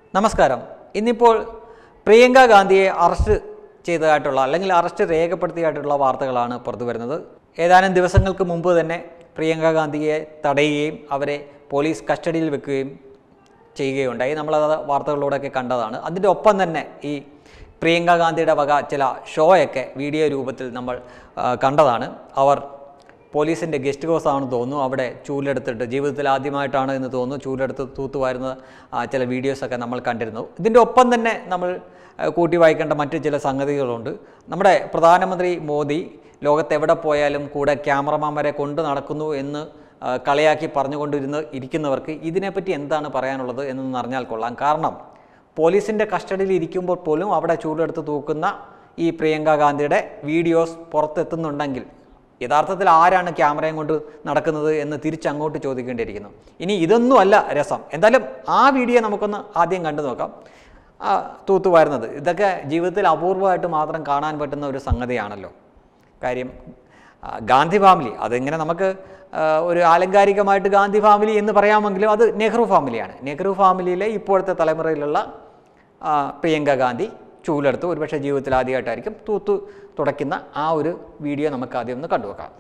നമസ്കാരം ഇന്നിപ്പോൾ പ്രിയങ്ക ഗാന്ധിയെ അറസ്റ്റ് ചെയ്തതായിട്ടുള്ള അല്ലെങ്കിൽ അറസ്റ്റ് രേഖപ്പെടുത്തിയതായിട്ടുള്ള വാർത്തകളാണ് പുറത്തു വരുന്നത് ഏതാനും ദിവസങ്ങൾക്ക് മുമ്പ് തന്നെ പ്രിയങ്ക ഗാന്ധിയെ തടയുകയും അവരെ പോലീസ് കസ്റ്റഡിയിൽ വെക്കുകയും ചെയ്യുകയുണ്ടായി നമ്മളത് വാർത്തകളിലൂടെയൊക്കെ കണ്ടതാണ് അതിൻ്റെ ഒപ്പം തന്നെ ഈ പ്രിയങ്ക ഗാന്ധിയുടെ വക ചില ഷോയൊക്കെ വീഡിയോ രൂപത്തിൽ നമ്മൾ ആ, കണ്ടതാണ് അവർ പോലീസിൻ്റെ ഗസ്റ്റ് ഹൗസ് ആണെന്ന് തോന്നുന്നു അവിടെ ചൂലെടുത്തിട്ട് ജീവിതത്തിൽ ആദ്യമായിട്ടാണ് എന്ന് തോന്നുന്നു ചൂലെടുത്ത് തൂത്തുവാരുന്ന ആ, ചില വീഡിയോസൊക്കെ നമ്മൾ കണ്ടിരുന്നു ഇതിൻ്റെ ഒപ്പം തന്നെ നമ്മൾ ആ, കൂട്ടി വായിക്കേണ്ട മറ്റു ചില സംഗതികളുണ്ട് നമ്മുടെ പ്രധാനമന്ത്രി മോദി ലോകത്തെവിടെ പോയാലും കൂടെ ക്യാമറമാന്മാരെ കൊണ്ട് നടക്കുന്നു എന്ന് ആ, കളിയാക്കി പറഞ്ഞുകൊണ്ടിരുന്ന് ഇരിക്കുന്നവർക്ക് ഇതിനെപ്പറ്റി എന്താണ് പറയാനുള്ളത് എന്നൊന്ന് അറിഞ്ഞാൽ കൊള്ളാം കാരണം പോലീസിൻ്റെ കസ്റ്റഡിയിൽ ഇരിക്കുമ്പോൾ പോലും അവിടെ ചൂടെടുത്ത് തൂക്കുന്ന ഈ പ്രിയങ്ക ഗാന്ധിയുടെ വീഡിയോസ് പുറത്തെത്തുന്നുണ്ടെങ്കിൽ യഥാർത്ഥത്തിൽ ആരാണ് ക്യാമറയും കൊണ്ട് നടക്കുന്നത് എന്ന് തിരിച്ചങ്ങോട്ട് ചോദിക്കേണ്ടിയിരിക്കുന്നു ഇനി ഇതൊന്നും അല്ല രസം എന്തായാലും ആ വീഡിയോ നമുക്കൊന്ന് ആദ്യം കണ്ടു നോക്കാം ആ, തൂത്തുവാരുന്നത് ഇതൊക്കെ ജീവിതത്തിൽ അപൂർവമായിട്ട് മാത്രം കാണാൻ പറ്റുന്ന ഒരു സംഗതിയാണല്ലോ കാര്യം ആ, ഗാന്ധി ഫാമിലി അതിങ്ങനെ നമുക്ക് ആ, ഒരു ആലങ്കാരികമായിട്ട് ഗാന്ധി ഫാമിലി എന്ന് പറയാമെങ്കിലും അത് നെഹ്റു ഫാമിലിയാണ് നെഹ്റു ഫാമിലിയിലെ ഇപ്പോഴത്തെ തലമുറയിലുള്ള ആ, പ്രിയങ്ക ഗാന്ധി ചൂലെടുത്ത് ഒരുപക്ഷെ ജീവിതത്തിൽ ആദ്യമായിട്ടായിരിക്കും തൂത്തു തുടയ്ക്കുന്ന ആ ഒരു വീഡിയോ നമുക്ക് ആദ്യം ഒന്ന് കണ്ടുവെക്കാം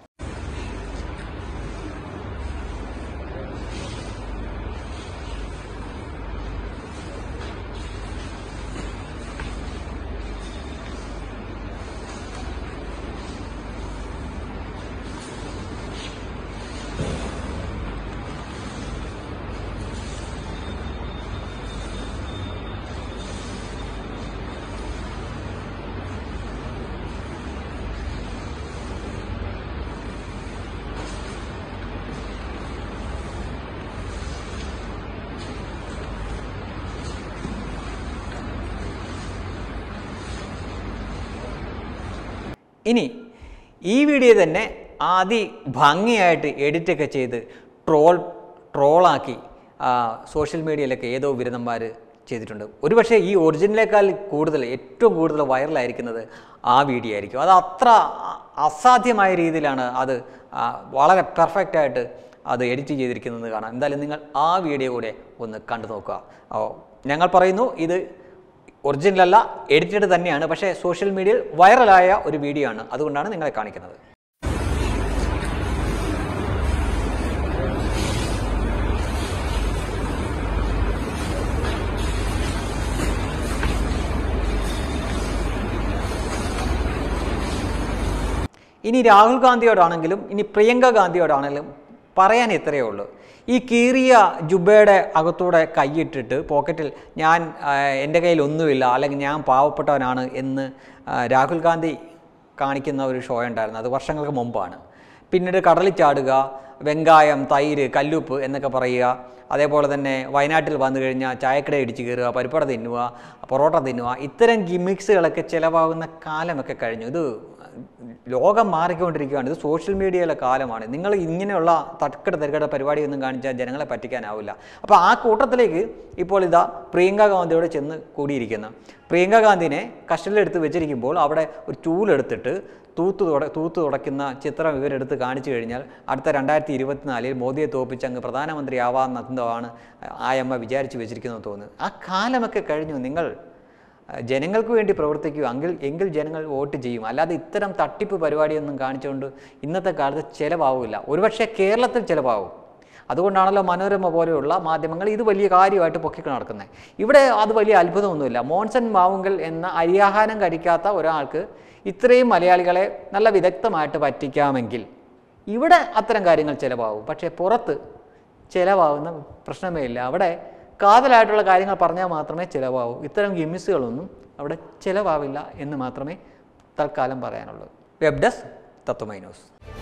ഇനി ഈ വീഡിയോ തന്നെ ആദ്യ ഭംഗിയായിട്ട് എഡിറ്റൊക്കെ ചെയ്ത് ട്രോൾ ട്രോളാക്കി ആ, സോഷ്യൽ മീഡിയയിലൊക്കെ ഏതോ വിരുദ്ധന്മാർ ചെയ്തിട്ടുണ്ട് ഒരുപക്ഷെ ഈ ഒറിജിനലേക്കാൾ കൂടുതൽ ഏറ്റവും കൂടുതൽ വൈറലായിരിക്കുന്നത് ആ വീഡിയോ ആയിരിക്കും അത് അത്ര അ- അസാധ്യമായ രീതിയിലാണ് അത് ആ, വളരെ പെർഫെക്റ്റ് ആയിട്ട് അത് എഡിറ്റ് ചെയ്തിരിക്കുന്നത് കാണാം എന്തായാലും നിങ്ങൾ ആ വീഡിയോ കൂടെ ഒന്ന് കണ്ടു നോക്കുക ഓ, ഞങ്ങൾ പറയുന്നു ഇത് ഒറിജിനൽ അല്ല എഡിറ്റഡ് തന്നെയാണ് പക്ഷേ സോഷ്യൽ മീഡിയയിൽ വൈറലായ ഒരു വീഡിയോ ആണ് അതുകൊണ്ടാണ് നിങ്ങളെ കാണിക്കുന്നത് ഇനി രാഹുൽ ഗാന്ധിയോടാണെങ്കിലും ഇനി പ്രിയങ്ക ഗാന്ധിയോടാണെങ്കിലും പറയാൻ ഇത്രയേ ഉള്ളൂ ഈ കീറിയ ജുബയുടെ അകത്തൂടെ കൈയിട്ടിട്ട് പോക്കറ്റിൽ ഞാൻ ആ, എൻ്റെ കയ്യിൽ ഒന്നുമില്ല അല്ലെങ്കിൽ ഞാൻ പാവപ്പെട്ടവനാണ് എന്ന് ആ, രാഹുൽ ഗാന്ധി കാണിക്കുന്ന ഒരു ഷോ ഉണ്ടായിരുന്നു അത് വർഷങ്ങൾക്ക് മുമ്പാണ് പിന്നീട് കടലിൽ ചാടുക വെങ്കായം തൈര് കല്ലുപ്പ് എന്നൊക്കെ പറയുക അതേപോലെ തന്നെ വയനാട്ടിൽ വന്നു കഴിഞ്ഞാൽ ചായക്കട ഇടിച്ച് കയറുക പരിപ്പട തിന്നുക പൊറോട്ട തിന്നുക ഇത്തരം ഗിമിക്സുകളൊക്കെ ചിലവാകുന്ന കാലമൊക്കെ കഴിഞ്ഞു ഇത് ലോകം മാറിക്കൊണ്ടിരിക്കുകയാണ് ഇത് സോഷ്യൽ മീഡിയയിലെ കാലമാണ് നിങ്ങൾ ഇങ്ങനെയുള്ള തക്കട തിരക്കട പരിപാടിയൊന്നും കാണിച്ചാൽ ജനങ്ങളെ പറ്റിക്കാനാവില്ല അപ്പോൾ ആ കൂട്ടത്തിലേക്ക് ഇപ്പോൾ ഇതാ പ്രിയങ്ക ഗാന്ധിയോട് ചെന്ന് കൂടിയിരിക്കുന്നു പ്രിയങ്ക ഗാന്ധിനെ കസ്റ്റഡിയിലെടുത്ത് വെച്ചിരിക്കുമ്പോൾ അവിടെ ഒരു ചൂലെടുത്തിട്ട് തൂത്ത് തുട തൂത്ത് തുടയ്ക്കുന്ന ചിത്രം ഇവരെടുത്ത് കാണിച്ചു കഴിഞ്ഞാൽ അടുത്ത രണ്ടായിരത്തി ഇരുപത്തിനാലിൽ മോദിയെ തോപ്പിച്ച് അങ്ങ് പ്രധാനമന്ത്രി ആവാമെന്നതാണ് ആ അമ്മ വിചാരിച്ചു വെച്ചിരിക്കുന്നത് തോന്നുന്നു ആ കാലമൊക്കെ കഴിഞ്ഞു നിങ്ങൾ അഹ് ജനങ്ങൾക്ക് വേണ്ടി പ്രവർത്തിക്കുക എങ്കിൽ എങ്കിൽ ജനങ്ങൾ വോട്ട് ചെയ്യും അല്ലാതെ ഇത്തരം തട്ടിപ്പ് പരിപാടിയൊന്നും കാണിച്ചുകൊണ്ട് ഇന്നത്തെ കാലത്ത് ചിലവാവില്ല ഒരുപക്ഷെ കേരളത്തിൽ ചിലവാകും അതുകൊണ്ടാണല്ലോ മനോരമ പോലെയുള്ള മാധ്യമങ്ങൾ ഇത് വലിയ കാര്യമായിട്ട് പൊക്കിക്കൊണ്ട് നടക്കുന്നത് ഇവിടെ അത് വലിയ അത്ഭുതമൊന്നുമില്ല മോൺസൺ മാവുങ്കൽ എന്ന അരിയാഹാരം കഴിക്കാത്ത ഒരാൾക്ക് ഇത്രയും മലയാളികളെ നല്ല വിദഗ്ധമായിട്ട് പറ്റിക്കാമെങ്കിൽ ഇവിടെ അത്തരം കാര്യങ്ങൾ ചിലവാകും പക്ഷേ പുറത്ത് ചിലവാകുന്ന പ്രശ്നമേ ഇല്ല അവിടെ കാതലായിട്ടുള്ള കാര്യങ്ങൾ പറഞ്ഞാൽ മാത്രമേ ചിലവാകൂ ഇത്തരം ഗിമിസുകളൊന്നും അവിടെ ചിലവാവില്ല എന്ന് മാത്രമേ തൽക്കാലം പറയാനുള്ളൂ വെബ് ഡെസ്ക് തത്വമൈ ന്യൂസ്